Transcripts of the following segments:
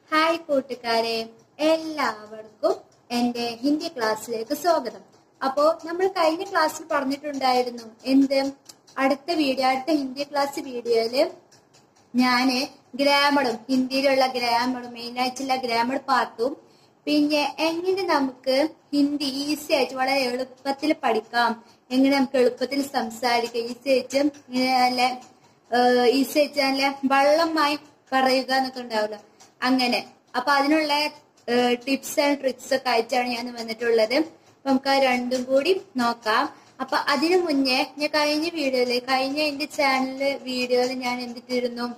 hi കൂട്ടുകാരെ എല്ലാവർക്കും എൻ്റെ ഹിന്ദി ക്ലാസ്സിലേക്ക് സ്വാഗതം അപ്പോ നമ്മൾ കഴിഞ്ഞ ക്ലാസ്സിൽ പറഞ്ഞിട്ടുണ്ടായിരുന്നു എന്ത് അടുത്ത വീഡിയോ അടുത്ത ഹിന്ദി ക്ലാസ് വീഡിയോയില് ഞാന് ഗ്രാമറും ഹിന്ദിയിലുള്ള ഗ്രാമറും മെയിൻ ആയിട്ടുള്ള ഗ്രാമർ പാർട്ടും പിന്നെ എങ്ങനെ നമുക്ക് ഹിന്ദി ഈസി ആയിട്ട് വളരെ എളുപ്പത്തിൽ പഠിക്കാം എങ്ങനെ നമുക്ക് എളുപ്പത്തിൽ സംസാരിക്കാം ഈസി ആയിട്ട് ഇങ്ങനെ നല്ല ഈസി ആയിട്ട് നല്ല വള്ളമായി പറയുക എന്നൊക്കെ ഉണ്ടാവില്ല അങ്ങനെ അപ്പൊ അതിനുള്ള ടിപ്സ് ആൻഡ് ട്രിക്സ് ഒക്കെ ആയിട്ടാണ് ഞാൻ വന്നിട്ടുള്ളത് അപ്പൊ നമുക്ക് ആ രണ്ടും കൂടി നോക്കാം അപ്പൊ അതിനു മുന്നേ ഞാൻ കഴിഞ്ഞ വീഡിയോയില് കഴിഞ്ഞ എന്റെ ചാനലില് വീഡിയോയിൽ ഞാൻ എന്തിട്ടിരുന്നു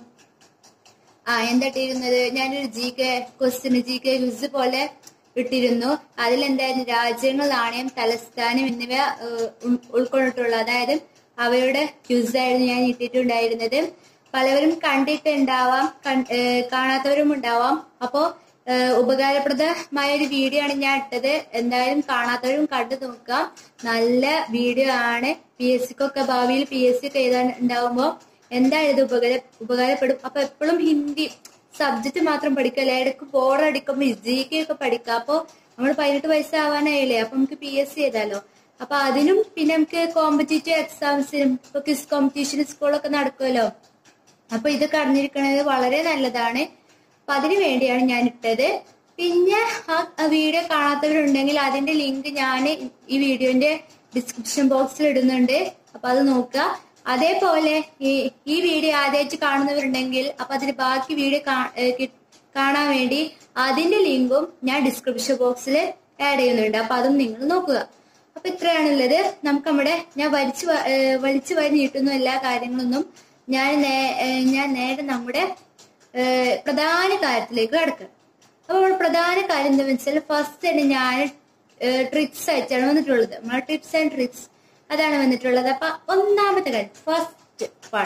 ആ എന്തായിട്ടിരുന്നത് ഞാനൊരു G K question G K quiz പോലെ ഇട്ടിരുന്നു അതിലെന്തായിരുന്നു രാജ്യങ്ങൾ നാണയം തലസ്ഥാനം എന്നിവ ഏഹ്, ഉൾ- ഉൾക്കൊണ്ടിട്ടുള്ള അതായത് അവയുടെ ക്വിസ് ആയിരുന്നു ഞാൻ ഇട്ടിട്ടുണ്ടായിരുന്നത് പലവരും കണ്ടിട്ടുണ്ടാവാം കൺ- ഏഹ്, കാണാത്തവരും ഉണ്ടാവാം അപ്പോ ഏഹ്, ഉപകാരപ്രദമായ ഒരു വീഡിയോ ആണ് ഞാൻ ഇട്ടത് എന്തായാലും കാണാത്തവരും കണ്ടു നോക്കാം നല്ല വീഡിയോ ആണ് പി എസ് സിക്കൊക്കെ ഭാവിയിൽ പി എസ് സി ഒക്കെ എഴുതാൻ ഉണ്ടാവുമ്പോ എന്തായാലും ഇത് ഉപകാര ഉപകാരപ്പെടും അപ്പൊ എപ്പോഴും ഹിന്ദി സബ്ജക്ട് മാത്രം പഠിക്കല്ല ഇടയ്ക്ക് ബോർഡടിക്കുമ്പോ ജി കെ ഒക്കെ പഠിക്കാം അപ്പൊ നമ്മൾ പതിനെട്ട് വയസ്സാവാനായില്ലേ അപ്പൊ നമുക്ക് പി എസ് സി ചെയ്താലോ അപ്പൊ അതിനും പിന്നെ നമുക്ക് കോമ്പറ്റേറ്റീവ് എക്സാംസിനും ഇപ്പൊ ക്വിസ് കോമ്പറ്റീഷൻ സ്കൂളൊക്കെ നടക്കുമല്ലോ അപ്പൊ ഇതൊക്കെ അറിഞ്ഞിരിക്കുന്നത് വളരെ നല്ലതാണ് അപ്പൊ അതിനു വേണ്ടിയാണ് ഞാൻ ഇട്ടത് പിന്നെ ആ വീഡിയോ കാണാത്തവരുണ്ടെങ്കിൽ അതിന്റെ ലിങ്ക് ഞാൻ ഈ വീഡിയോന്റെ ഡിസ്ക്രിപ്ഷൻ ബോക്സിൽ ഇടുന്നുണ്ട് അപ്പൊ അത് നോക്കുക അതേപോലെ ഈ ഈ വീഡിയോ ആദ്യമായിട്ട് കാണുന്നവരുണ്ടെങ്കിൽ അപ്പൊ അതിന് ബാക്കി വീഡിയോ കാ- ഏ, കി- കാണാൻ വേണ്ടി അതിന്റെ ലിങ്കും ഞാൻ ഡിസ്ക്രിപ്ഷൻ ബോക്സിൽ ആഡ് ചെയ്യുന്നുണ്ട് അപ്പൊ അതും നിങ്ങൾ നോക്കുക അപ്പൊ ഇത്രയാണുള്ളത് നമുക്ക് നമ്മുടെ ഞാൻ വലിച്ചു വ- ഏ, വലിച്ചു വാരി നീട്ടുന്ന എല്ലാ കാര്യങ്ങളൊന്നും ഞാൻ നേ- ഏ, ഞാൻ നേരെ നമ്മുടെ ഏ, പ്രധാന കാര്യത്തിലേക്ക് കടക്കാം അപ്പൊ നമ്മൾ പ്രധാന കാര്യം എന്താ വെച്ചാൽ ഫസ്റ്റ് തന്നെ ഞാൻ ട്രിക്സ് ആയിട്ടാണ് വന്നിട്ടുള്ളത് നമ്മളെ ടിപ്സ് ആൻഡ് ട്രിക്സ് അതാണ് വന്നിട്ടുള്ളത് അപ്പൊ ഒന്നാമത്തെ കാര്യം ഫസ്റ്റ് വൺ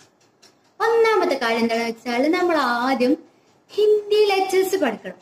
ഒന്നാമത്തെ കാര്യം എന്താണെന്ന് വെച്ചാൽ നമ്മൾ ആദ്യം ഹിന്ദി ലെറ്റേഴ്സ് പഠിക്കണം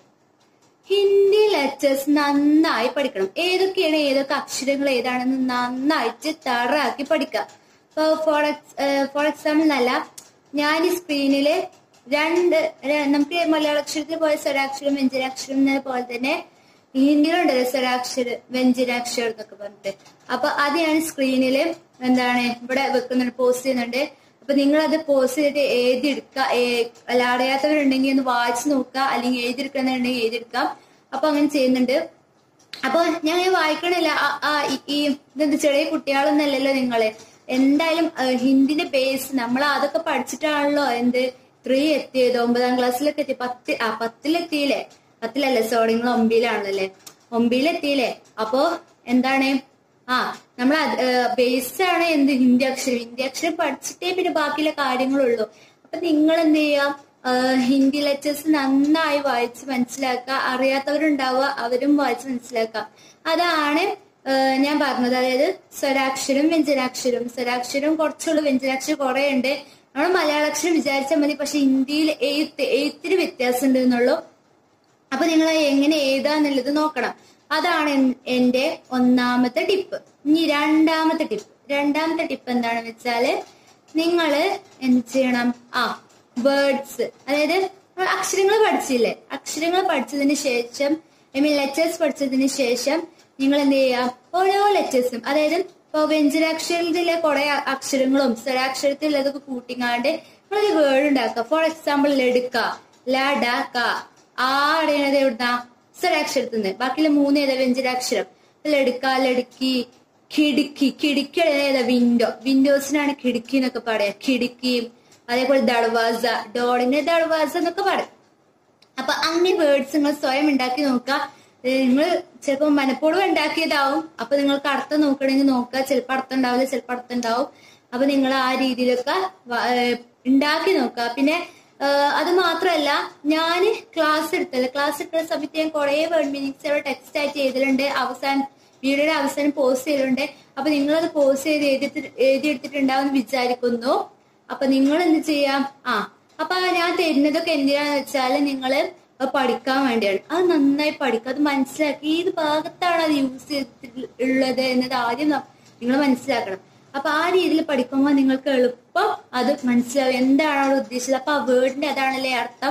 ഹിന്ദി ലെറ്റേഴ്സ് നന്നായി പഠിക്കണം ഏതൊക്കെയാണ് ഏതൊക്കെ അക്ഷരങ്ങൾ ഏതാണെന്ന് നന്നായിട്ട് തറാക്കി പഠിക്കുക ഇപ്പൊ ഫോർ ഫോർ എക്സാമ്പിൾ എന്നല്ല ഞാൻ ഈ സ്ക്രീനില് രണ്ട് ര- നമുക്ക് മലയാള അക്ഷരത്തിൽ പോലെ സ്വരാക്ഷരം വ്യഞ്ജനാക്ഷരം എന്ന പോലെ തന്നെ ഹിന്ദിയിലുണ്ടല്ലോ സ്വരാക്ഷര വ്യഞ്ജനാക്ഷരം എന്നൊക്കെ പറഞ്ഞിട്ട് അപ്പൊ അത് ഞാൻ സ്ക്രീനില് എന്താണ് ഇവിടെ വെക്കുന്നുണ്ട് പോസ്റ്റ് ചെയ്യുന്നുണ്ട് അപ്പൊ നിങ്ങൾ അത് പോസ്റ്റ് ചെയ്തിട്ട് എഴുതിയെടുക്കുക ഏ- അല്ല അറിയാത്തവരുണ്ടെങ്കിൽ ഒന്ന് വായിച്ചു നോക്കുക അല്ലെങ്കിൽ എഴുതിയെടുക്കുന്നുണ്ടെങ്കിൽ എഴുതിയെടുക്കാം അപ്പൊ അങ്ങനെ ചെയ്യുന്നുണ്ട് അപ്പൊ ഞാൻ ഇങ്ങനെ വായിക്കണില്ല ആ, ആ, ഈ- ഈ ഇതെന്ത് ചെറിയ കുട്ടികളൊന്നല്ലല്ലോ നിങ്ങള് എന്തായാലും ആ, ഹിന്ദിന്റെ ബേസ് നമ്മൾ അതൊക്കെ പഠിച്ചിട്ടാണല്ലോ എന്ത് ത്രീ എത്തിയത് ഒമ്പതാം ക്ലാസ്സിലൊക്കെ എത്തി പത്ത് ആ പത്തിലെത്തിയില്ലേ പത്തിലല്ലേ സോറി നിങ്ങൾ ഒമ്പതിലാണല്ലോ അല്ലേ ഒമ്പതിലെത്തിയില്ലേ അപ്പോ എന്താണ് ആ നമ്മൾ ബേസ് ആണ് എന്ത് ഹിന്ദി അക്ഷരം ഹിന്ദി അക്ഷരം പഠിച്ചിട്ടേ പിന്നെ ബാക്കിയുള്ള കാര്യങ്ങളുള്ളൂ അപ്പൊ നിങ്ങൾ എന്ത് ചെയ്യാം ആ, ഹിന്ദി ലെറ്റേഴ്സ് നന്നായി വായിച്ച് മനസ്സിലാക്കുക അറിയാത്തവരുണ്ടാവുക അവരും വായിച്ച് മനസ്സിലാക്കുക അതാണ് ആ, ഞാൻ പറഞ്ഞത് അതായത് സ്വരാക്ഷരം വ്യഞ്ജനാക്ഷരം സ്വരാക്ഷരം കുറച്ചുള്ളൂ വ്യഞ്ജനാക്ഷരം കുറെ ഉണ്ട് നമ്മൾ മലയാളാക്ഷരം വിചാരിച്ചാൽ മതി പക്ഷെ ഹിന്ദിയിൽ എഴുത്ത് എഴുത്തിന് വ്യത്യാസം ഉണ്ട് എന്നുള്ളൂ അപ്പൊ നിങ്ങൾ എങ്ങനെ എഴുതാന്നുള്ളത് നോക്കണം അതാണ് എൻ- എന്റെ ഒന്നാമത്തെ ടിപ്പ് ഇനി രണ്ടാമത്തെ ടിപ്പ് രണ്ടാമത്തെ ടിപ്പ് എന്താണെന്ന് വെച്ചാല് നിങ്ങള് എന്ത് ചെയ്യണം ആ വേർഡ്സ് അതായത് നമ്മൾ അക്ഷരങ്ങൾ പഠിച്ചില്ലേ അക്ഷരങ്ങൾ പഠിച്ചതിന് ശേഷം ഐ മീൻ ലെറ്റേഴ്സ് പഠിച്ചതിന് ശേഷം നിങ്ങൾ എന്ത് ചെയ്യാം ഓരോ ലെറ്റേഴ്സും അതായത് ഇപ്പൊ വ്യഞ്ജനാക്ഷരത്തിലെ കുറെ അക്ഷരങ്ങളും സ്വരാക്ഷരത്തിലുള്ളതൊക്കെ കൂട്ടിങ്ങാണ്ട് നമ്മളൊരു വേർഡ് ഉണ്ടാക്കുക ഫോർ എക്സാമ്പിൾ ലടുക്ക ലഡ ക ആ അടയണത് എവിടുന്നാ സ്വരാക്ഷരത്തിൽ നിന്ന് ബാക്കിയുള്ള മൂന്ന് ഏതാ വ്യഞ്ജനാക്ഷരം ലടുക്ക ലടുക്കി കിടുക്കി കിടുക്കി ഏതാ വിൻഡോ വിൻഡോസിനാണ് കിടുക്കി എന്നൊക്കെ പറയാ കിടുക്കി അതേപോലെ ദർവാസ ഡോറിന് ദർവാസ എന്നൊക്കെ പറയും അപ്പൊ അങ്ങനെ വേർഡ്സ് നിങ്ങൾ സ്വയം ഉണ്ടാക്കി നോക്കുക നിങ്ങൾ ചിലപ്പോൾ മനഃപൂർവ്വം ഉണ്ടാക്കിയതാവും അപ്പൊ നിങ്ങൾക്ക് അർത്ഥം നോക്കണമെങ്കിൽ നോക്കുക ചിലപ്പോൾ അർത്ഥം ഉണ്ടാവില്ല ചിലപ്പോൾ അർത്ഥം ഉണ്ടാവും അപ്പൊ നിങ്ങൾ ആ രീതിയിലൊക്കെ വ- ഏഹ് ഉണ്ടാക്കി നോക്കുക പിന്നെ ഏഹ് അത് മാത്രമല്ല ഞാൻ ക്ലാസ് എടുത്തത് ക്ലാസ് എടുത്ത സമയത്ത് ഞാൻ കുറെ വേർഡ് മീനിങ്സ് ടെക്സ്റ്റ് ആയിട്ട് ചെയ്തിട്ടുണ്ട് അവസാനം വീഡിയോയുടെ അവസാനം പോസ്റ്റ് ചെയ്തിട്ടുണ്ട് അപ്പൊ നിങ്ങളത് പോസ്റ്റ് ചെയ്ത് എഴുതി എഴുതിയെടുത്തിട്ടുണ്ടാവും വിചാരിക്കുന്നു അപ്പൊ നിങ്ങൾ എന്ത് ചെയ്യാം ആ അപ്പൊ ആ ഞാൻ തരുന്നതൊക്കെ എന്തിനാന്ന് വെച്ചാല് നിങ്ങള് അത് പഠിക്കാൻ വേണ്ടിയാണ് അത് നന്നായി പഠിക്കുക അത് മനസ്സിലാക്കി ഏത് ഭാഗത്താണ് അത് യൂസ് ചെയ്തിട്ടുള്ളത് എന്നത് ആദ്യം നിങ്ങൾ മനസ്സിലാക്കണം അപ്പൊ ആ രീതിയിൽ പഠിക്കുമ്പോൾ നിങ്ങൾക്ക് എളുപ്പം അത് മനസ്സിലാവും എന്താണ് അവിടെ ഉദ്ദേശിച്ചത് അപ്പൊ ആ വേർഡിന്റെ അതാണല്ലേ അർത്ഥം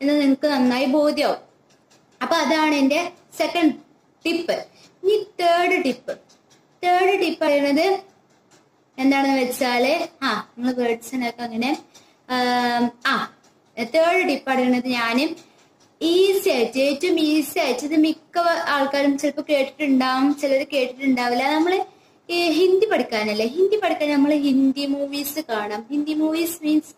എന്ന് നിങ്ങൾക്ക് നന്നായി ബോധ്യമാവും അപ്പൊ അതാണ് എന്റെ സെക്കൻഡ് ടിപ്പ് ഇനി തേർഡ് ടിപ്പ് തേർഡ് ടിപ്പ് പറയുന്നത് എന്താണെന്ന് വെച്ചാല് ആ നിങ്ങൾ വേർഡ്സിനൊക്കെ അങ്ങനെ ആം, ആ തേർഡ് ടിപ്പ് പറയുന്നത് ഞാനും ഈസി ആയിട്ട് ഏറ്റവും ഈസി ആയിട്ട് ഇത് മിക്ക ആൾക്കാരും ചിലപ്പോൾ കേട്ടിട്ടുണ്ടാവും ചിലർ കേട്ടിട്ടുണ്ടാവില്ല നമ്മള് ഈ ഹിന്ദി പഠിക്കാനല്ലേ ഹിന്ദി പഠിക്കാൻ നമ്മൾ ഹിന്ദി മൂവീസ് കാണാം Hindi movies means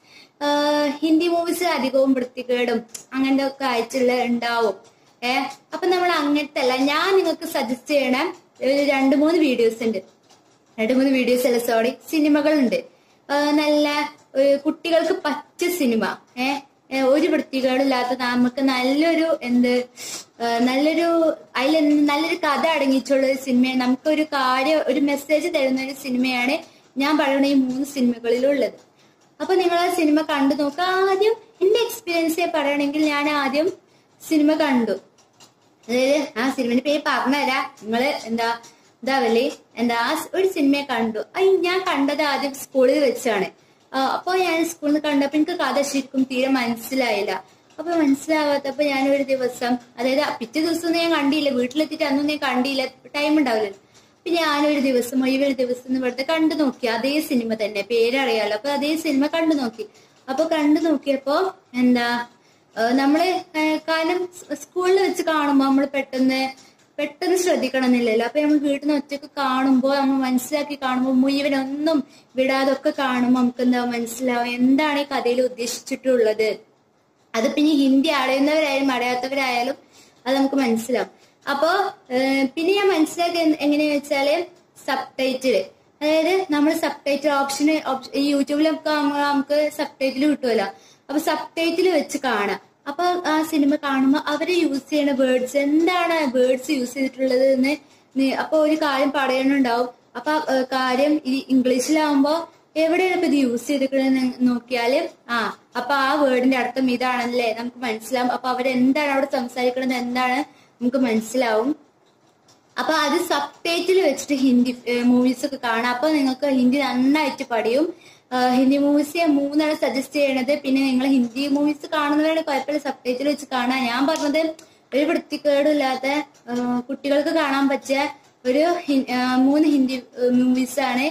Hindi movies അധികവും വൃത്തികേടും അങ്ങനത്തെ ഒക്കെ ആയിട്ടുള്ള ഉണ്ടാവും ഏ അപ്പൊ നമ്മൾ അങ്ങനത്തെ അല്ല ഞാൻ നിങ്ങൾക്ക് സജസ്റ്റ് ചെയ്യണ ഒരു രണ്ട് മൂന്ന് വീഡിയോസ് ഉണ്ട് രണ്ട് മൂന്ന് വീഡിയോസ് അല്ല സോറി സിനിമകളുണ്ട് ആ, നല്ല ഒരു കുട്ടികൾക്ക് പറ്റിയ സിനിമ ഏഹ് ഒരു വൃത്തികേടില്ലാത്ത നമുക്ക് നല്ലൊരു എന്ത് ആ, നല്ലൊരു അതിൽ നല്ലൊരു കഥ അടങ്ങിയിട്ടുള്ള ഒരു സിനിമയാണ് നമുക്കൊരു കാര്യം ഒരു മെസ്സേജ് തരുന്ന ഒരു സിനിമയാണ് ഞാൻ പറയുന്ന ഈ മൂന്ന് സിനിമകളിലുള്ളത് അപ്പൊ നിങ്ങൾ ആ സിനിമ കണ്ടു നോക്കുക ആദ്യം എന്റെ എക്സ്പീരിയൻസ് പറയണമെങ്കിൽ ഞാൻ ആദ്യം സിനിമ കണ്ടു അതായത് ആ സിനിമയുടെ പേര് പറഞ്ഞുതരാ നിങ്ങള് എന്താ ഇതാവല്ലേ എന്താ ആ സ് ഒരു സിനിമയെ കണ്ടു അത് ഞാൻ കണ്ടത് ആദ്യം സ്കൂളിൽ വെച്ചാണ് ആ, അപ്പൊ ഞാൻ സ്കൂളിൽ നിന്ന് കണ്ടപ്പോ എനിക്ക് കഥ ശരിക്കും തീരെ മനസ്സിലായില്ല അപ്പൊ മനസ്സിലാവാത്തപ്പോ ഞാൻ ഒരു ദിവസം അതായത് പിറ്റേ ദിവസം ഒന്നും ഞാൻ കണ്ടില്ല വീട്ടിലെത്തിയിട്ട് അന്നൊന്നും ഞാൻ കണ്ടില്ല ടൈം ഉണ്ടാവില്ലല്ലോ അപ്പൊ ഞാനൊരു ദിവസം ഒഴിവൊരു ദിവസം ഒന്ന് വെറുതെ കണ്ടു നോക്കി അതേ സിനിമ തന്നെ പേരറിയാലോ അപ്പൊ അതേ സിനിമ കണ്ടു നോക്കി അപ്പൊ കണ്ടു നോക്കിയപ്പോ എന്താ ഏഹ് നമ്മള് ഏഹ് കാരണം സ് സ്കൂളിൽ വെച്ച് കാണുമ്പോ നമ്മൾ പെട്ടെന്ന് പെട്ടെന്ന് ശ്രദ്ധിക്കണം എന്നില്ലല്ലോ അപ്പൊ നമ്മൾ വീട്ടിൽ നിന്ന് ഒറ്റക്ക് കാണുമ്പോ നമ്മൾ മനസ്സിലാക്കി കാണുമ്പോൾ മുഴുവൻ ഒന്നും വിടാതൊക്കെ കാണുമ്പോൾ നമുക്ക് എന്താ മനസ്സിലാവും എന്താണ് ഈ കഥയിൽ ഉദ്ദേശിച്ചിട്ടുള്ളത് അത് പിന്നെ ഹിന്ദി അറിയുന്നവരായാലും അറിയാത്തവരായാലും അത് നമുക്ക് മനസ്സിലാവും അപ്പോ ഏഹ് പിന്നെ ഞാൻ മനസ്സിലാക്കിയ എങ്ങനെയാ വെച്ചാല് സബ് ടൈറ്റില് അതായത് നമ്മൾ സബ് ടൈറ്റിൽ ഓപ്ഷന് ഈ യൂട്യൂബിലൊക്കെ ആകുമ്പോൾ നമുക്ക് സബ് ടൈറ്റിൽ കിട്ടുമല്ലോ അപ്പൊ സബ് ടൈറ്റിൽ വെച്ച് കാണാം അപ്പൊ ആ സിനിമ കാണുമ്പോൾ അവര് യൂസ് ചെയ്യുന്ന വേർഡ്സ് എന്താണ് വേർഡ്സ് യൂസ് ചെയ്തിട്ടുള്ളത് എന്ന് നി- അപ്പൊ ഒരു കാര്യം പറയാനുണ്ടാവും അപ്പൊ ആ, ഏഹ്, കാര്യം ഈ ഇംഗ്ലീഷിലാവുമ്പോ എവിടെയാണ് ഇപ്പൊ ഇത് യൂസ് ചെയ്തിട്ടുള്ളത് നോക്കിയാല് ആ അപ്പൊ ആ വേർഡിന്റെ അർത്ഥം ഇതാണല്ലേ നമുക്ക് മനസ്സിലാവും അപ്പൊ അവരെന്താണ് അവിടെ സംസാരിക്കുന്നത് എന്താണ് നമുക്ക് മനസ്സിലാവും അപ്പൊ അത് സബ് ടൈറ്റിൽ വെച്ചിട്ട് ഹിന്ദി മൂവീസ് ഒക്കെ കാണാം അപ്പൊ നിങ്ങൾക്ക് ഹിന്ദി നന്നായിട്ട് പഠിയും ആ, ഹിന്ദി മൂവീസ് ഞാൻ മൂന്നെണ്ണം സജസ്റ്റ് ചെയ്യണത് പിന്നെ നിങ്ങൾ ഹിന്ദി മൂവീസ് കാണുന്നവരാണ് കുഴപ്പമില്ല സബ് ടൈറ്റിൽ വെച്ച് കാണാം ഞാൻ പറഞ്ഞത് ഒരു വൃത്തിക്കേടില്ലാത്ത ആ, കുട്ടികൾക്ക് കാണാൻ പറ്റിയ ഒരു ഹി- ആ, മൂന്ന് ഹിന്ദി മൂവീസ് ആണ്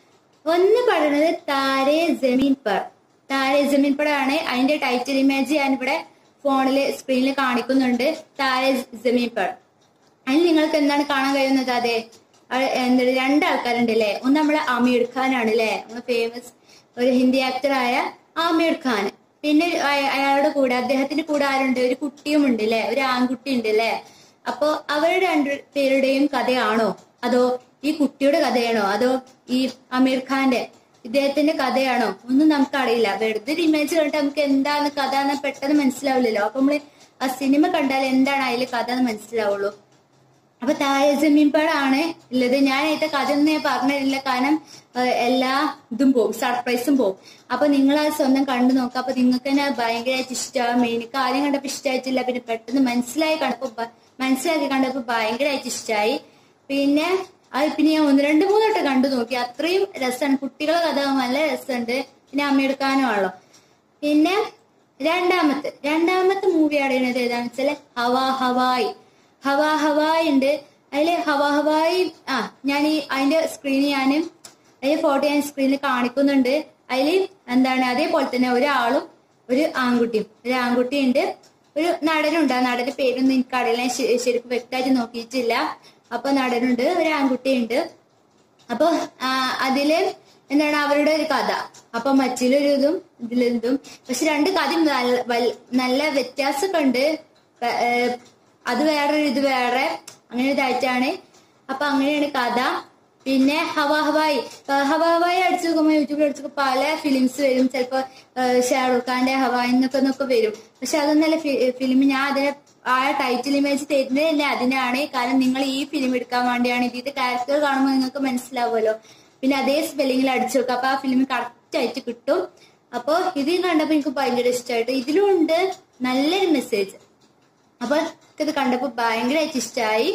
ഒന്ന് പറയുന്നത് താരെ ജമീൻ പർ താരെ ജമീൻ പർ ആണ് അതിന്റെ ടൈറ്റിൽ ഇമേജ് ഞാൻ ഇവിടെ ഫോണില് സ്ക്രീനിൽ കാണിക്കുന്നുണ്ട് താരെ ജമീൻ പർ അതിൽ നിങ്ങൾക്ക് എന്താണ് കാണാൻ കഴിയുന്നത് അതെ അത് എന്താ രണ്ട് ആൾക്കാരുണ്ട് അല്ലേ ഒന്ന് നമ്മളെ ആമീർ ഖാൻ ആണ് അല്ലേ നമ്മളെ ഫേമസ് ഒരു ഹിന്ദി ആക്ടറായ ആമീർ ഖാൻ പിന്നെ അയ- അയാളുടെ കൂടെ അദ്ദേഹത്തിന്റെ കൂടെ ആരുണ്ട് ഒരു കുട്ടിയും ഉണ്ട് അല്ലേ ഒരു ആൺകുട്ടി ഉണ്ട് അല്ലേ അപ്പോ അവരുടെ രണ്ടു പേരുടെയും കഥയാണോ അതോ ഈ കുട്ടിയുടെ കഥയാണോ അതോ ഈ അമീർ ഖാന്റെ ഇദ്ദേഹത്തിന്റെ കഥയാണോ ഒന്നും നമുക്ക് അറിയില്ല വെറുതെ ഒരു ഇമേജ് കണ്ടിട്ട് നമുക്ക് എന്താണ് കഥ എന്ന് പെട്ടെന്ന് മനസ്സിലാവില്ലല്ലോ അപ്പൊ നമ്മള് ആ സിനിമ കണ്ടാൽ എന്താണ് അതിൽ കഥ എന്ന് മനസ്സിലാവുള്ളൂ അപ്പൊ താഴെ ജമീൻപാടാണ് ഉള്ളത് ഞാൻ അതിന്റെ കഥ ഒന്നും ഞാൻ പറഞ്ഞില്ല കാരണം ഏഹ്, എല്ലാ ഇതും പോകും സർപ്രൈസും പോകും അപ്പൊ നിങ്ങൾ അത് സ്വന്തം കണ്ടു നോക്കുക അപ്പൊ നിങ്ങൾക്ക് തന്നെ ഭയങ്കരമായിട്ട് ഇഷ്ടമാകും എനിക്ക് ആദ്യം കണ്ടപ്പോ ഇഷ്ടമായിട്ടില്ല പിന്നെ പെട്ടെന്ന് മനസ്സിലായി കണ്ടപ്പോ ഭ- മനസ്സിലാക്കി കണ്ടപ്പോ ഭയങ്കരമായിട്ട് ഇഷ്ടമായി പിന്നെ അത് പിന്നെ ഞാൻ ഒന്ന് രണ്ട് മൂന്ന് വട്ടം കണ്ടു നോക്കി അത്രയും രസമാണ് കുട്ടികളെ കഥ നല്ല രസമുണ്ട് പിന്നെ അമ്മയെടുക്കാനുമാണല്ലോ പിന്നെ രണ്ടാമത്തെ രണ്ടാമത്തെ മൂവി അറിയണത് ഏതാണെന്ന് വെച്ചാല് ഹവാ ഹവായി ഹവാ ഹവായി ഉണ്ട് അതില് ഹവാ ഹവായി ആ ഞാൻ ഈ അതിന്റെ സ്ക്രീനിൽ ഞാൻ അതിന്റെ ഫോട്ടോ ഞാൻ സ്ക്രീനിൽ കാണിക്കുന്നുണ്ട് അതില് എന്താണ് അതേപോലെ തന്നെ ഒരാളും ഒരു ആൺകുട്ടിയും ഒരു ആൺകുട്ടിയുണ്ട് ഒരു നടനുണ്ട് ആ നടന്റെ പേരൊന്നും എനിക്കറിയില്ല ഞാൻ ശ- ശരിക്കും വ്യക്തമായിട്ട് നോക്കിയിട്ടില്ല അപ്പൊ നടനുണ്ട് ഒരു ആൺകുട്ടിയുണ്ട് അപ്പൊ ആ, അതില് എന്താണ് അവരുടെ ഒരു കഥ അപ്പൊ മറ്റിലൊരു ഇതും ഇതിലിതും പക്ഷെ രണ്ട് കഥയും നല്ല വൽ- നല്ല വ്യത്യാസമൊക്കെ ഉണ്ട് പ- ഏ, അത് വേറെ ഇത് വേറെ അങ്ങനെ ഇതായിട്ടാണ് അപ്പൊ അങ്ങനെയാണ് കഥ പിന്നെ ഹവാ ഹവായി ആ, ഹവാ ഹവായി അടിച്ചു നോക്കുമ്പോൾ യൂട്യൂബിൽ അടിച്ചു നോക്കുമ്പോൾ പല ഫിലിംസ് വരും ചിലപ്പോ ആ, ഷാറൂഖ് ഖാന്റെ ഹവായി എന്നൊക്കെ എന്നൊക്കെ വരും പക്ഷെ അതൊന്നല്ല ഫിലിം ഞാൻ അതിനെ ആ ടൈറ്റിൽ ഇമേജ് തരുന്നതല്ല അതിനാണ് കാരണം നിങ്ങൾ ഈ ഫിലിം എടുക്കാൻ വേണ്ടിയാണ് ഇതിന്റെ ക്യാരക്ടർ കാണുമ്പോൾ നിങ്ങൾക്ക് മനസ്സിലാവുമല്ലോ പിന്നെ അതേ സ്പെല്ലിങ്ങിൽ അടിച്ചു നോക്കുക അപ്പൊ ആ ഫിലിം കറക്റ്റ് ആയിട്ട് കിട്ടും അപ്പൊ ഇത് കണ്ടപ്പോ എനിക്ക് ഭയങ്കര ഇഷ്ടമായിട്ട് ഇതിലും ഉണ്ട് നല്ലൊരു മെസ്സേജ് അപ്പൊ ഇത് കണ്ടപ്പോ ഭയങ്കരമായിട്ട് ഇഷ്ടമായി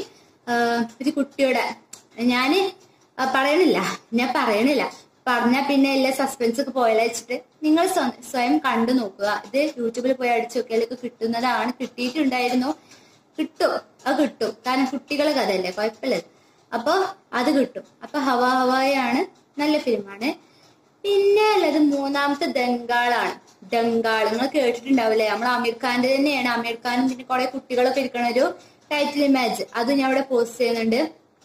ഒരു കുട്ടിയുടെ ഞാന് ആ, പറയണില്ല ഞാൻ പറയണില്ല പറഞ്ഞാ പിന്നെ എല്ലാ സസ്പെൻസ് ഒക്കെ പോയാലോ വെച്ചിട്ട് നിങ്ങൾ സ്വ- സ്വയം കണ്ടു നോക്കുക ഇത് യൂട്യൂബിൽ പോയി അടിച്ചു നോക്കിയാലൊക്കെ കിട്ടുന്നതാണ് കിട്ടിയിട്ടുണ്ടായിരുന്നു കിട്ടും അത് കിട്ടും കാരണം കുട്ടികളെ കഥയല്ലേ കുഴപ്പമില്ല അപ്പൊ അത് കിട്ടും അപ്പൊ ഹവ ഹവായാണ് നല്ല ഫിലിമാണ് പിന്നെ ഉള്ളത് മൂന്നാമത്തെ ദങ്കാളാണ് ദങ്കാൾ നിങ്ങൾ കേട്ടിട്ടുണ്ടാവില്ലേ നമ്മൾ അമീർ ഖാന്റെ തന്നെയാണ് അമീർ ഖാനും പിന്നെ കുറെ കുട്ടികളൊക്കെ ഇരിക്കണ ഒരു ടൈറ്റിൽ ഇമേജ് അത് ഞാൻ ഇവിടെ പോസ്റ്റ് ചെയ്യുന്നുണ്ട്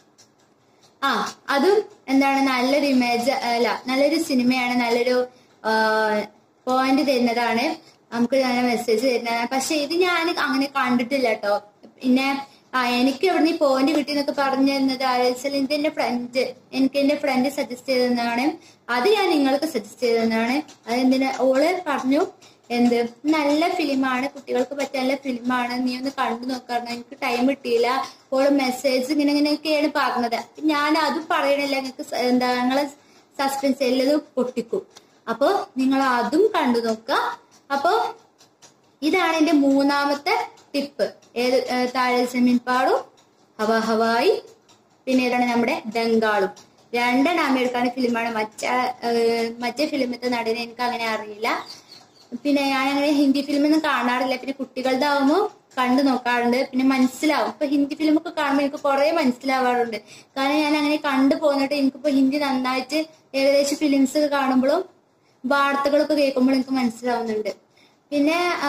ആ അതും എന്താണ് നല്ലൊരു ഇമേജ് അല്ല നല്ലൊരു സിനിമയാണ് നല്ലൊരു പോയിന്റ് തരുന്നതാണ് നമുക്ക് നല്ല മെസ്സേജ് തരുന്നതാണ് പക്ഷെ ഇത് ഞാൻ അങ്ങനെ കണ്ടിട്ടില്ല കേട്ടോ പിന്നെ ആ എനിക്ക് എവിടെ ഈ പോയിന്റ് കിട്ടി എന്നൊക്കെ പറഞ്ഞു തരുന്നത് ആരെച്ചാൽ ഇത് എന്റെ ഫ്രണ്ട് എനിക്ക് എന്റെ ഫ്രണ്ട് സജസ്റ്റ് ചെയ്തതാണ് അത് ഞാൻ നിങ്ങൾക്ക് സജസ്റ്റ് ചെയ്തതാണ് അതെന്തിനാ ഓള് പറഞ്ഞു എന്ത് നല്ല ഫിലിമാണ് കുട്ടികൾക്ക് പറ്റിയ നല്ല ഫിലിമാണ് നീ ഒന്ന് കണ്ടു നോക്കാറുണ്ട് എനിക്ക് ടൈം കിട്ടിയില്ല ഓള് മെസ്സേജ് ഇങ്ങനെ ഇങ്ങനെയൊക്കെയാണ് പറഞ്ഞത് ഞാൻ അതും പറയണില്ല നിങ്ങൾക്ക് സ- എന്താ നിങ്ങളെ സസ്പെൻസ് എല്ലതും പൊട്ടിക്കും അപ്പോ നിങ്ങൾ അതും കണ്ടു നോക്കുക അപ്പോ ഇതാണ് എന്റെ മൂന്നാമത്തെ ടിപ്പ് ഏത് ഏ, താഴെ സെമീൻ പാടും ഹവ ഹവായി പിന്നെ ഏതാണ് നമ്മുടെ ബംഗാളും രണ്ടെണ്ണം അമേരിക്കാണ് ഫിലിമാണ് മറ്റേ ഏ, മറ്റേ ഫിലിമത്തെ നടനെ എനിക്ക് അങ്ങനെ അറിയില്ല പിന്നെ ഞാൻ അങ്ങനെ ഹിന്ദി ഫിലിമൊന്നും കാണാറില്ല പിന്നെ കുട്ടികളുടെ ആവുമ്പോൾ കണ്ടു നോക്കാറുണ്ട് പിന്നെ മനസ്സിലാവും ഇപ്പൊ ഹിന്ദി ഫിലിമൊക്കെ കാണുമ്പോൾ എനിക്ക് കുറെ മനസ്സിലാവാറുണ്ട് കാരണം ഞാൻ അങ്ങനെ കണ്ടു പോന്നിട്ട് എനിക്കിപ്പോ ഹിന്ദി നന്നായിട്ട് ഏകദേശം ഫിലിംസ് ഒക്കെ കാണുമ്പോഴും വാർത്തകളൊക്കെ കേൾക്കുമ്പോഴും എനിക്ക് മനസ്സിലാവുന്നുണ്ട് പിന്നെ ആ,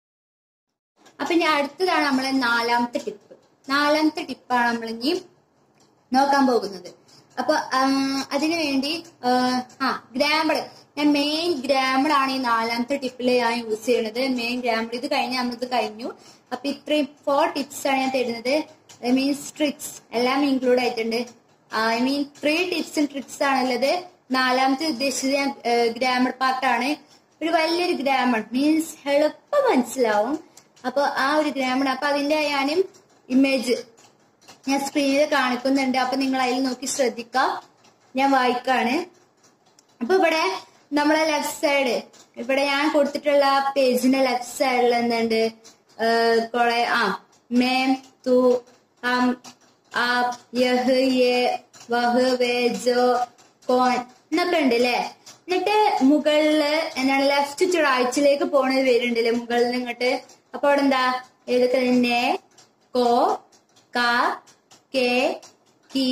അപ്പൊ ഇനി അടുത്തതാണ് നമ്മളെ നാലാമത്തെ ടിപ്പ് നാലാമത്തെ ടിപ്പാണ് നമ്മൾ ഇനി നോക്കാൻ പോകുന്നത് അപ്പൊ ആ, അതിനു വേണ്ടി ആ, ആ ഗ്രാമർ ഞാൻ മെയിൻ ഗ്രാമർ ആണ് ഈ നാലാമത്തെ ടിപ്പിൽ ഞാൻ യൂസ് ചെയ്യുന്നത് മെയിൻ ഗ്രാമർ ഇത് കഴിഞ്ഞ് നമ്മളിത് കഴിഞ്ഞു അപ്പൊ ഇത്രയും ഫോർ ടിപ്സ് ആണ് ഞാൻ തരുന്നത് മീൻസ് ട്രിക്സ് എല്ലാം ഇൻക്ലൂഡ് ആയിട്ടുണ്ട് ഐ മീൻ ത്രീ ടിപ്സും ട്രിക്സ് ആണുള്ളത് നാലാമത്തെ ഉദ്ദേശിച്ചത് ഞാൻ ഗ്രാമർ പാർട്ടാണ് ഒരു വലിയൊരു ഗ്രാമർ മീൻസ് എളുപ്പം മനസ്സിലാവും അപ്പൊ ആ ഒരു ഗ്രാമർ അപ്പൊ അതിന്റെ ഞാനും ഇമേജ് ഞാൻ സ്ക്രീനിൽ കാണിക്കുന്നുണ്ട് അപ്പൊ നിങ്ങൾ അതിൽ നോക്കി ശ്രദ്ധിക്കാം ഞാൻ വായിക്കാണ് അപ്പൊ ഇവിടെ നമ്മളെ ലെഫ്റ്റ് സൈഡ് ഇവിടെ ഞാൻ കൊടുത്തിട്ടുള്ള പേജിന്റെ ലെഫ്റ്റ് സൈഡിൽ എന്തുണ്ട് ഏഹ് കുറെ ആ മേം തു ഹം ആപ് യഹ് യെ വഹ് വേ ജോ കോൻ എന്നൊക്കെ ഉണ്ട് അല്ലേ എന്നിട്ട് മുകളില് എന്താണ് ലെഫ്റ്റ് ടു റൈറ്റിലേക്ക് പോണത് വരുന്നുണ്ടല്ലേ മുകളിൽ നിന്ന് ഇങ്ങോട്ട് അപ്പൊ അവിടെ എന്താ ഏതൊക്കെ തന്നെ കോ കാ കെ കി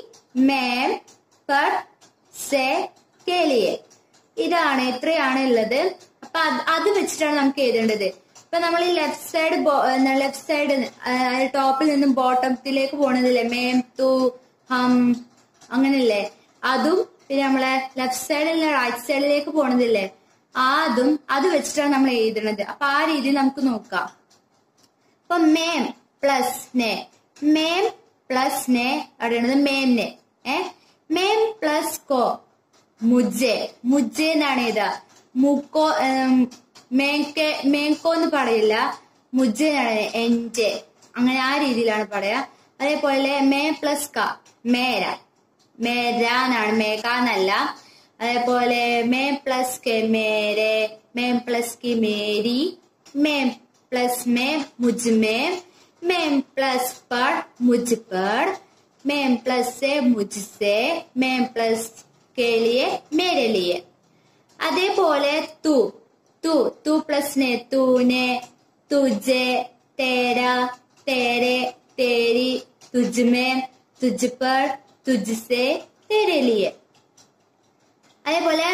മേം പർ സെ കേലിയെ ഇതാണ് ഇത്രയാണ് ഉള്ളത് അപ്പൊ അത് അത് വെച്ചിട്ടാണ് നമുക്ക് എഴുതേണ്ടത് ഇപ്പൊ നമ്മൾ ഈ ലെഫ്റ്റ് സൈഡ് ലെഫ്റ്റ് സൈഡ് ടോപ്പിൽ നിന്നും ബോട്ടത്തിലേക്ക് പോണതില്ലേ മേം തു ഹം അങ്ങനല്ലേ അതും പിന്നെ നമ്മളെ ലെഫ്റ്റ് സൈഡിൽ റൈറ്റ് സൈഡിലേക്ക് പോണതില്ലേ ആ അതും അത് വെച്ചിട്ടാണ് നമ്മൾ എഴുതുന്നത് അപ്പൊ ആ രീതി നമുക്ക് നോക്കാം അപ്പൊ മേം പ്ലസ് നെ മേം പ്ലസ് നെ പറയുന്നത് മേംനെ ഏ മേം പ്ലസ് കോ മുജെ മുജെ എന്നാണ് ഇത് മുക്കോ ഉം, മേക്കെ മേങ്കോ എന്ന് പറയില്ല മുജെ എന്നാണ് എൻജെ അങ്ങനെ ആ രീതിയിലാണ് പറയാ അതേപോലെ മേ പ്ലസ് ക മേര മേര എന്നാണ് മേക എന്നല്ല അതേപോലെ മേ പ്ലസ് കെ മേരെ മേ പ്ലസ് കി മേരി മേ प्लस में मुझ में मेम प्लस पर मुझ पर मेम प्लस से मुझसे मेम प्लस के लिए मेरे लिए അതേപോലെ തു തു തു പ്ലസ് നെ തൂനെ തുജെ തേര തേരെ തേരി തുജ്മേ തുജ് पर തുജ്സെ तेरे लिए അതേപോലെ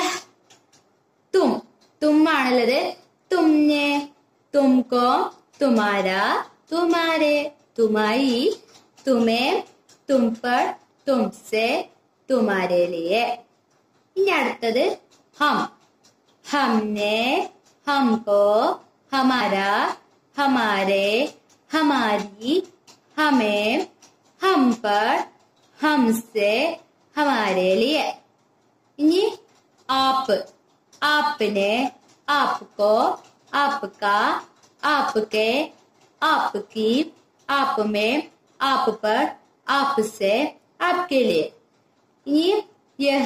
തും തും ആണുള്ളത് തുമ്നെ തുംകോ തുമാരാ തുമാരെ തുമായി തുമേ തും पर തുംസെ തുമാരെ ലിയെ ഇനി അടുത്തത് ഹം हमने हमको हमारा हमारे हमारी हमें हम पर हमसे हमारे लिए इन्हीं आप आपने आपको आपका आपके आपकी आप में आप पर आपसे आपके लिए इन्हीं यह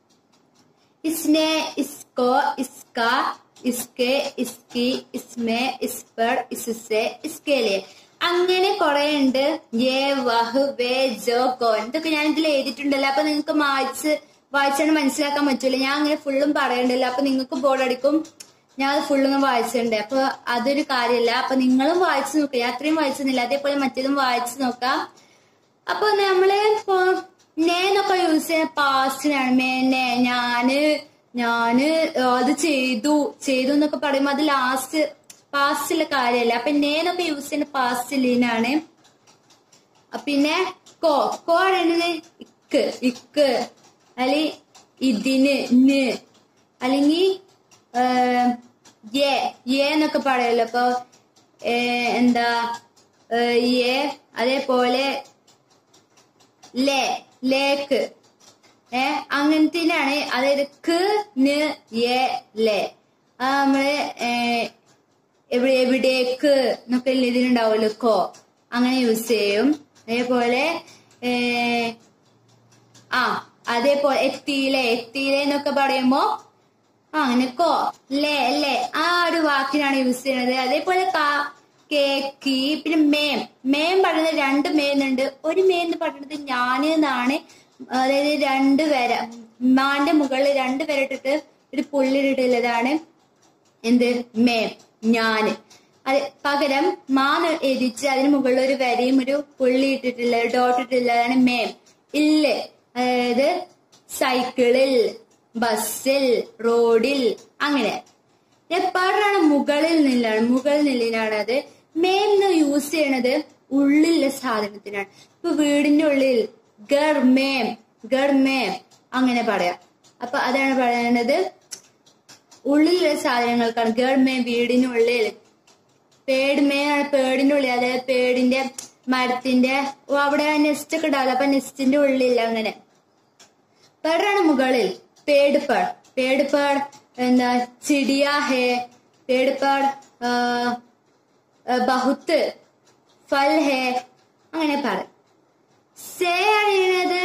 इसने इसको इसका इसके इसकी इसमें इस पर इससे इसके लिए അങ്ങനെ കുറെ ഉണ്ട് യേ വഹ് വേ ജോ കോ ഇതൊക്കെ ഞാൻ ഇതിൽ എഴുതിയിട്ടുണ്ടല്ലോ അപ്പൊ നിങ്ങൾക്ക് മായ്ച്ച് വായിച്ചാണ് മനസ്സിലാക്കാൻ പറ്റൂല ഞാൻ അങ്ങനെ ഫുള്ളും പറയണ്ടല്ലോ അപ്പൊ നിങ്ങൾക്ക് ബോർഡടിക്കും ഞാൻ അത് ഫുള്ളൊന്നും വായിച്ചിട്ടുണ്ട് അപ്പൊ അതൊരു കാര്യമല്ല അപ്പൊ നിങ്ങളും വായിച്ചു നോക്കുക ഞാൻ അത്രയും വായിച്ചൊന്നുമില്ല അതേപോലെ മറ്റേതും വായിച്ചു നോക്കാം അപ്പൊ നമ്മള് ഇപ്പൊ നേന്നൊക്കെ യൂസ് ചെയ്യുന്ന പാസ്റ്റിനാണ് മേനെ ഞാന് ഞാന് അത് ചെയ്തു ചെയ്തു എന്നൊക്കെ പറയുമ്പോ അത് ലാസ്റ്റ് പാസ്റ്റിലെ കാര്യമല്ല അപ്പൊ നേന്നൊക്കെ യൂസ് ചെയ്യുന്ന പാസ്റ്റിലാണ് പിന്നെ കോ കോ പറയുന്നത് ഇക്ക് ഇക്ക് അല്ലെങ്കിൽ ഇതിന് ന് അല്ലെങ്കിൽ ഏ ഏ എന്നൊക്കെ പറയല്ലോ അപ്പൊ ഏ, എന്താ ഏ, ഏ അതേപോലെ ലേ ലേക്ക് ഏ അങ്ങനത്തേനാണ് അതായത് ക് ന് ഏ ലേ ആ നമ്മള് ഏ, എവിടെ എവിടേക്ക് എന്നൊക്കെ ഇതിനുണ്ടാവുമല്ലോ കോ അങ്ങനെ യൂസ് ചെയ്യും അതേപോലെ ഏ, ആ അതേപോലെ എത്തിയിലെ എത്തിയിലെ എന്നൊക്കെ പറയുമ്പോ ആ അങ്ങനെ കോ ലേ ലേ ആ ഒരു വാക്കിനാണ് യൂസ് ചെയ്യുന്നത് അതേപോലെ കാ കേക്കി പിന്നെ മേം മേം പറയുന്നത് രണ്ട് മേന്നുണ്ട് ഒരു മേ എന്ന് പറയുന്നത് ഞാന് എന്നാണ് അതായത് രണ്ട് വര മാന്റെ മുകളിൽ രണ്ട് വര ഇട്ടിട്ട് ഒരു പുള്ളിയിട്ടിട്ടുള്ളതാണ് എന്ത് മേം ഞാന് അത് പകരം മാന്ന് എഴുതിച്ച് അതിന് മുകളിൽ ഒരു വരയും ഒരു പുള്ളി ഇട്ടിട്ടില്ല ഡോട്ട് ഇട്ടിട്ടുള്ളതാണ് മേം ഇല്ല് അതായത് സൈക്കിളിൽ ബസ്സിൽ റോഡിൽ അങ്ങനെ എപ്പോഴാണ് മുകളിൽ നിന്നാണ് മുകളിൽ നിന്നിലാണ് അത് മേം എന്ന് യൂസ് ചെയ്യണത് ഉള്ളിലുള്ള സാധനത്തിനാണ് ഇപ്പൊ വീടിന്റെ ഉള്ളിൽ ഗർ മേം ഗർ മേം അങ്ങനെ പറയാം അപ്പൊ അതാണ് പറയുന്നത് ഉള്ളിലുള്ള സാധനങ്ങൾക്കാണ് ഗർമേ വീടിനുള്ളിൽ പേടുമേ പേടിന്റെ ഉള്ളിൽ അതായത് പേടിന്റെ മരത്തിന്റെ ഓ, അവിടെ നെസ്റ്റ് ഒക്കെ ഉണ്ടാവില്ല അപ്പൊ നെസ്റ്റിന്റെ ഉള്ളിൽ അങ്ങനെ പേടാണ് മുകളിൽ പേടുപാട് പേടുപാട് എന്താ ചിടിയ ഹേ പേടുപാട് ആ, ആ, ബഹുത്ത് ഫൽ ഹേ അങ്ങനെ പറയും സേ അറിയണത്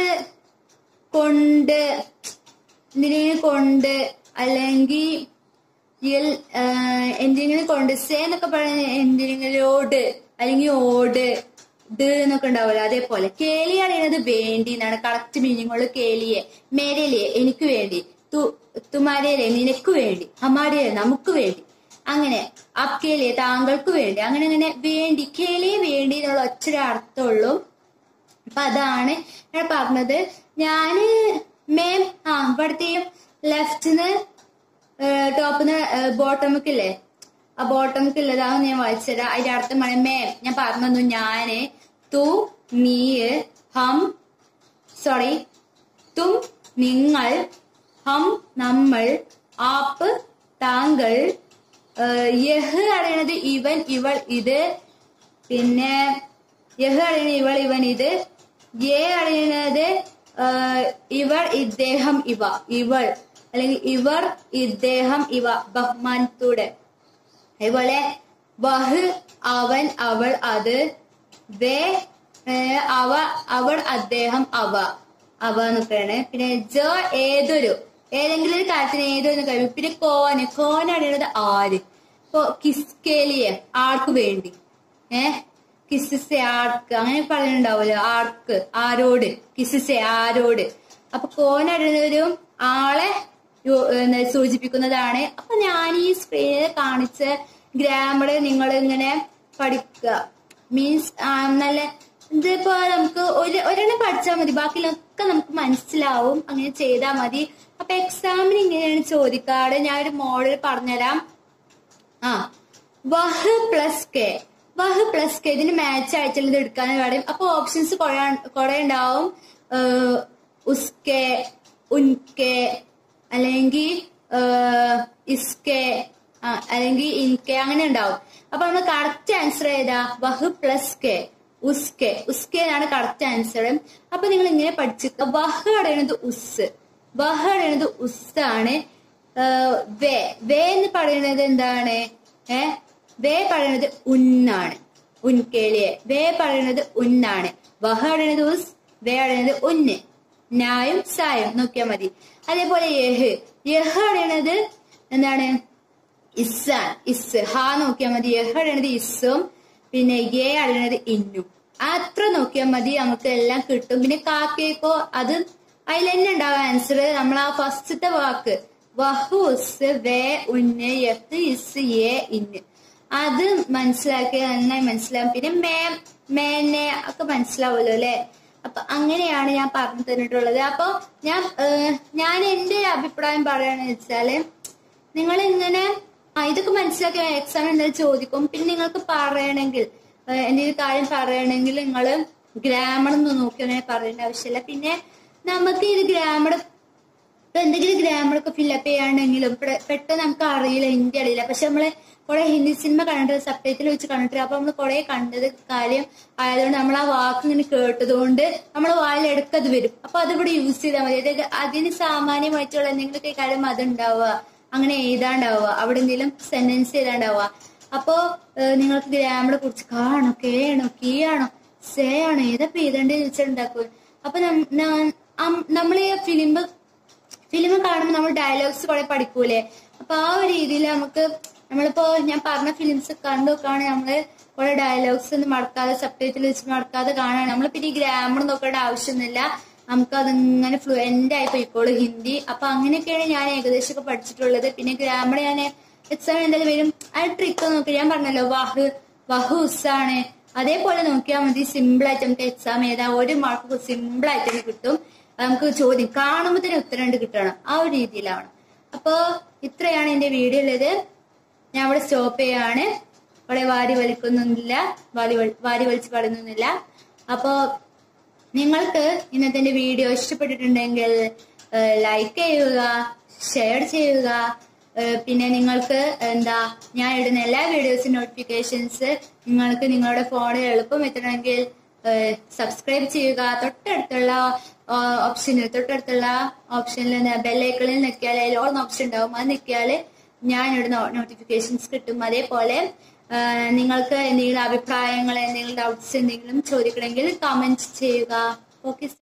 കൊണ്ട് എന്തിനെങ്കിലും കൊണ്ട് അല്ലെങ്കിൽ എൽ- ആ, എന്തെങ്കിലും കൊണ്ട് സേ എന്നൊക്കെ പറയുന്നത് എന്തെങ്കിലും ഓട് അല്ലെങ്കിൽ ഓട് ഇത് എന്നൊക്കെ ഉണ്ടാവുമല്ലോ അതേപോലെ കേളി അറിയണത് വേണ്ടി എന്നാണ് കറക്റ്റ് മീനിങ്ങുള്ള കേളിയെ മേരലിയെ എനിക്ക് വേണ്ടി തു തുമാരേലെ നിനക്ക് വേണ്ടി ഹമാരിയെ നമുക്ക് വേണ്ടി അങ്ങനെ അക്കേലിയെ താങ്കൾക്ക് വേണ്ടി അങ്ങനെ അങ്ങനെ വേണ്ടി കേളിയെ വേണ്ടി എന്നുള്ള ഒറ്റ അർത്ഥമുള്ളൂ അപ്പൊ അതാണ് ഞാൻ പറഞ്ഞത് ഞാന് മേം ആ ഇവിടത്തെയും ലെഫ്റ്റിന്ന് ടോപ്പിന്ന് ബോട്ടമിക്കില്ലേ ആ ബോട്ടമിക്കുള്ളതാണ് ഞാൻ വായിച്ചത് അതിന്റെ അർത്ഥം പറയാം മേം ഞാൻ പറഞ്ഞു ഞാന് തു നീ ഹം സോറി തും നിങ്ങൾ ഹം നമ്മൾ ആപ്പ് താങ്കൾ ഏഹ്, യഹ് അറിയണത് ഇവൻ ഇവൾ ഇത് പിന്നെ യഹ് അറിയണത് ഇവൾ ഇവൻ ഇത് യേ അറിയണത് ഏഹ്, ഇവൾ ഇദ്ദേഹം ഇവ ഇവൾ അല്ലെങ്കിൽ ഇവർ ഇദ്ദേഹം ഇവ ബഹ്മാനത്തോടെ അതുപോലെ വഹ് അവൻ അവൾ അത് വേ ഏ, അവ അവൾ അദ്ദേഹം അവ അവ എന്നൊക്കെയാണ് പിന്നെ ജ ഏതൊരു ഏതെങ്കിലും ഒരു കാര്യത്തിന് ഏതൊരു കഴിയും പിന്നെ കോന് കോൻ അറിയണത് ആര് ഇപ്പൊ കിസ്കേലിയെ ആർക്ക് വേണ്ടി ഏ കിസ്സെ ആർക്ക് അങ്ങനെ പറയുന്നുണ്ടാവുമല്ലോ ആർക്ക് ആരോട് കിസ്സെ ആരോട് അപ്പൊ കോൻ അറിയുന്നൊരു ആളെ യോ- എന്താ സൂചിപ്പിക്കുന്നതാണ് അപ്പൊ ഞാൻ ഈ സ്ക്രീനിൽ കാണിച്ച ഗ്രാമർ നിങ്ങൾ ഇങ്ങനെ പഠിക്കുക മീൻസ് നല്ല ഇതിപ്പോ നമുക്ക് ഒരു ഒരെണ്ണം പഠിച്ചാൽ മതി ബാക്കിയൊക്കെ നമുക്ക് മനസ്സിലാവും അങ്ങനെ ചെയ്താൽ മതി അപ്പൊ എക്സാമിന് ഇങ്ങനെയാണ് ചോദിക്കാറ് ഞാൻ ഒരു മോഡൽ പറഞ്ഞുതരാം ആ വഹ് പ്ലസ് കെ വഹ് പ്ലസ് കെ ഇതിന് മാച്ച് ആയിട്ടുള്ളത് എടുക്കാൻ പാടും അപ്പൊ ഓപ്ഷൻസ് കുറെ ഉണ്ടാവും ഏഹ്, ഉസ്കെ ഉൻകെ അല്ലെങ്കിൽ ഏഹ്, ഇസ്കെ ആ, അല്ലെങ്കിൽ ഇൻകെ അങ്ങനെ ഉണ്ടാവും അപ്പൊ നമ്മൾ കറക്റ്റ് ആൻസർ ഏതാ വഹ് പ്ലസ് കെ ഉസ്കെ ഉസ്കെ ആണ് കറക്റ്റ് ആൻസർ അപ്പൊ നിങ്ങൾ ഇങ്ങനെ പഠിച്ചിട്ട് വഹ് പറയുന്നത് ഉസ് വഹ് പറയുന്നത് ഉസ്സാണ് ഏഹ് വേ വേ എന്ന് പറയുന്നത് എന്താണ് ഏ വേ പറയുന്നത് ഉന്നാണ് ഉൻകേളിയെ വേ പറയുന്നത് ഉന്നാണ് വഹ പറയുന്നത് ഉസ് വേ പറയുന്നത് ഉന്ന് നായും സായും നോക്കിയാൽ മതി അതേപോലെ യഹ് യഹ് പറയുന്നത് എന്താണ് ഇസ്സാൻ ഇസ് ഹാ നോക്കിയാൽ മതി യഹ് പറയുന്നത് ഇസ്സും പിന്നെ യേ അറിയണത് ഇന്നും അത്ര നോക്കിയാൽ മതി നമുക്ക് എല്ലാം കിട്ടും പിന്നെ കാക്കയ്ക്കോ അത് അതിൽ തന്നെ ഉണ്ടാവും ആൻസർ നമ്മൾ ആ ഫസ്റ്റത്തെ വാക്ക് വഹൂസ് വേ ഉന്ന് യഹ് ഇസ് എ ഇന്ന് അത് മനസ്സിലാക്കി നന്നായി മനസ്സിലാവും പിന്നെ മേ മേനെ ഒക്കെ മനസ്സിലാവുമല്ലോ അല്ലെ അപ്പൊ അങ്ങനെയാണ് ഞാൻ പറഞ്ഞു തന്നിട്ടുള്ളത് അപ്പൊ ഞാൻ ഏഹ്, ഞാൻ എന്റെ അഭിപ്രായം പറയുകയാണെന്ന് വെച്ചാല് നിങ്ങൾ ഇങ്ങനെ ആ ഇതൊക്കെ മനസ്സിലാക്കി എക്സാം എന്തായാലും ചോദിക്കും പിന്നെ നിങ്ങൾക്ക് പറയണമെങ്കിൽ ഏഹ്, എന്തെങ്കിലും കാര്യം പറയണമെങ്കിൽ നിങ്ങൾ ഗ്രാമർ ഒന്ന് നോക്കി അങ്ങനെ പറയേണ്ട ആവശ്യമില്ല പിന്നെ നമുക്ക് ഇത് ഗ്രാമർ ഇപ്പൊ എന്തെങ്കിലും ഗ്രാമർ ഒക്കെ ഫില്ലപ്പ് ചെയ്യാണെങ്കിലും പെ- പെട്ടെന്ന് നമുക്ക് അറിയില്ല ഹിന്ദി അറിയില്ല പക്ഷെ നമ്മള് കുറെ ഹിന്ദി സിനിമ കണ്ടിട്ട് സബ്ടൈറ്റിൽ വെച്ച് കണ്ടിട്ട് അപ്പൊ നമ്മൾ കുറെ കണ്ടത് കാര്യം ആയതുകൊണ്ട് നമ്മൾ ആ വാക്ക് ഇങ്ങനെ കേട്ടതുകൊണ്ട് നമ്മളെ വായിൽ ഇടക്കത് വരും അപ്പൊ അതിവിടെ യൂസ് ചെയ്താൽ മതി അതായത് അതിന് സാമാന്യമായിട്ടുള്ള എന്തെങ്കിലുമൊക്കെ കാര്യം അതുണ്ടാവുക അങ്ങനെ എഴുതാണ്ടാവുക അവിടെ എന്തെങ്കിലും സെന്റൻസ് ചെയ്താണ്ടാവുക അപ്പോ ഏഹ്, നിങ്ങൾക്ക് ഗ്രാമറെ കുറിച്ച് കാണോ കേണോ കീയാണോ സേ ആണോ ഏതപ്പോ എഴുതേണ്ടത് വെച്ചിട്ടുണ്ടാക്കും അപ്പൊ നമ്മൾ ഈ ഫിലിം ഫിലിം കാണുമ്പോൾ നമ്മൾ ഡയലോഗ്സ് കുറെ പഠിക്കൂലേ അപ്പൊ ആ ഒരു രീതിയിൽ നമുക്ക് നമ്മളിപ്പോ ഞാൻ പറഞ്ഞ ഫിലിംസ് കണ്ടു നോക്കുകയാണെങ്കിൽ നമ്മള് കുറെ ഡയലോഗ്സ് ഒന്നും മടക്കാതെ സബ്ടൈറ്റിൽ വെച്ച് മടക്കാതെ കാണാണ് നമ്മൾ പിന്നെ ഈ ഗ്രാമർ നോക്കേണ്ട ആവശ്യമൊന്നുമില്ല നമുക്ക് അതിങ്ങനെ ഫ്ലുവന്റ് ആയി പോയിക്കോളൂ ഹിന്ദി അപ്പൊ അങ്ങനെയൊക്കെയാണ് ഞാൻ ഏകദേശം ഒക്കെ പഠിച്ചിട്ടുള്ളത് പിന്നെ ഗ്രാമർ ഞാൻ എക്സാം എന്തായാലും വരും ആ ട്രിക്ക് നോക്കി ഞാൻ പറഞ്ഞല്ലോ വാഹ് വഹൂസ് ആണ് അതേപോലെ നോക്കിയാൽ മതി സിമ്പിൾ ആയിട്ട് നമുക്ക് എക്സാം ഏതാ ഒരു മാർക്ക് സിമ്പിൾ ആയിട്ട് തന്നെ കിട്ടും നമുക്ക് ചോദ്യം കാണുമ്പോൾ തന്നെ ഉത്തരം ഉണ്ട് കിട്ടണം ആ ഒരു രീതിയിലാണ് അപ്പോ ഇത്രയാണ് എന്റെ വീഡിയോ ഉള്ളത് ഞാൻ ഇവിടെ സ്റ്റോപ്പ് ചെയ്യാണ് ഇവിടെ വാരി വലിക്കുന്നൊന്നുമില്ല വാരി വലി- വാരി വലിച്ച് കളയുന്നൊന്നുമില്ല അപ്പോ നിങ്ങൾക്ക് ഇന്നത്തെ എന്റെ വീഡിയോ ഇഷ്ടപ്പെട്ടിട്ടുണ്ടെങ്കിൽ ലൈക്ക് ചെയ്യുക ഷെയർ ചെയ്യുക ഏഹ് പിന്നെ നിങ്ങൾക്ക് എന്താ ഞാൻ ഇടുന്ന എല്ലാ വീഡിയോസും നോട്ടിഫിക്കേഷൻസ് നിങ്ങൾക്ക് നിങ്ങളുടെ ഫോണിൽ എളുപ്പം എത്തണമെങ്കിൽ സബ്സ്ക്രൈബ് ചെയ്യുക തൊട്ടടുത്തുള്ള ഓപ്ഷനിൽ തൊട്ടടുത്തുള്ള ഓപ്ഷനിൽ ബെല്ലൈക്കളിൽ നിൽക്കിയാൽ അതിൽ ഓൺ ഓപ്ഷൻ ഉണ്ടാവും അത് നിൽക്കിയാൽ ഞാൻ ഇടുന്ന നോട്ടിഫിക്കേഷൻസ് കിട്ടും അതേപോലെ ആ, നിങ്ങൾക്ക് എന്തെങ്കിലും അഭിപ്രായങ്ങൾ എന്തെങ്കിലും ഡൗട്ട്സ് എന്തെങ്കിലും ചോദിക്കണമെങ്കിൽ കമന്റ് ചെയ്യുക ഓക്കെ